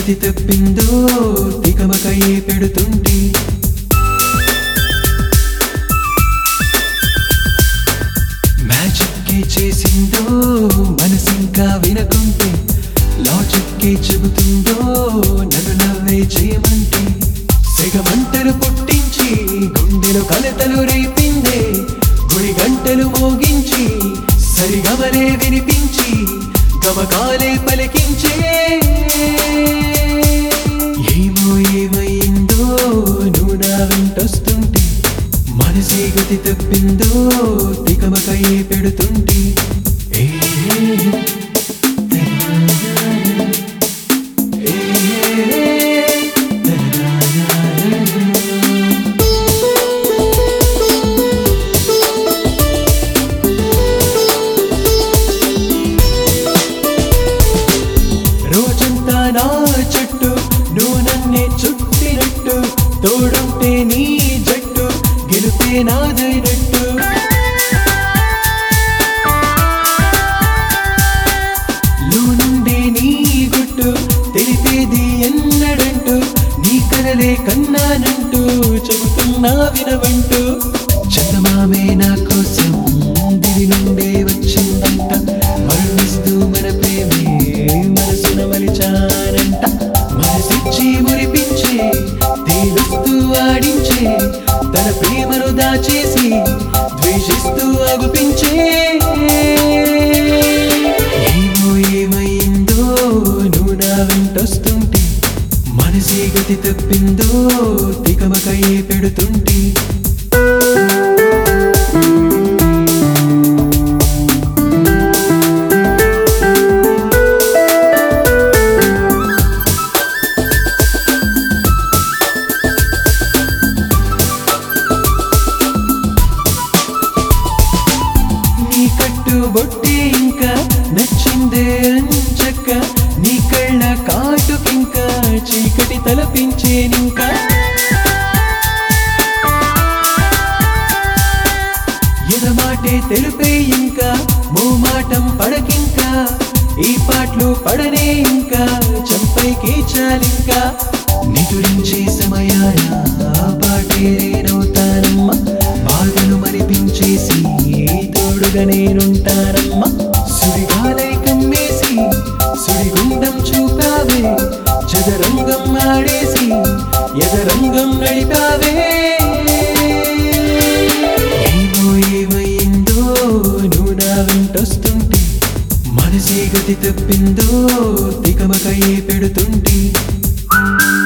గతి తప్పిందో తికమకయే పెడుతుంటే మ్యాజిక్కే చేసిందో మనసింకా వినకుంటే లాజిక్కే చెబుతుందో నన్ను నవ్వే చేయమంటే సెగమంటలు పుట్టించి గుండెలు కలతలు రేపిందే గుడి గంటలు మోగించి సరిగమలే వినిపించి గమకాలే పలికించే ఏమో ఏమైందో నువ్వు నా వెంటొస్తుంటే మనసే గతి తప్పిందో తికమకయే పెడుతుంటే ఏ రోజంతా నా చుట్టూ నువ్వు నన్నే చుట్టినట్టు తోడుంటే నీ జట్టు గెలుపే నాదైనట్టు లోనుండే నీ గుట్టు తెలిపేది ఎన్నడంటూ నీ కలలే కన్నానంటూ చెబుతున్నా వినవంటూ చందమామే నా కోసం దివి నుండే వచ్చిందంట మరణిస్తూ మన ప్రేమే మనసున మలిచానంట మనసిచ్చి మురిపించే తేలుస్తూ ఆడించే తన ప్రేమను దాచేసి ద్వేషిస్తూ అగుపించే ఏమో ఏమైందో నువ్వు నా వెంటొస్తుంటే మనసే గతి తప్పిందో తికమకయే పెడుతుంటే నీ కట్టు బొట్టే ఇంకా నచ్చిందే అంచక్క నీ కళ్ళ కాటుకింకా చీకటి తలపించేనింకా ఎదమాటే తెలుపే ఇంకా మోమాటం పడకింకా ఈ పాటలు పడనే ఇంకా చంపైకి చాలింకా నిదురించే సమయాన ఆ పాటే నేనవుతానమ్మా బాధను మరిపించేసి తోడుగా నేనుంటానమ్మా సుడిగాలై కమ్మేసి సుడిగుండం చూపావే చదరంగం ఆడేసి ఎదరంగం నడిపావే ఏమో ఏమైందో నువ్వు నా వెంటొస్తుంటే మనసే గతి తప్పిందో తికమకయే పెడుతుంటే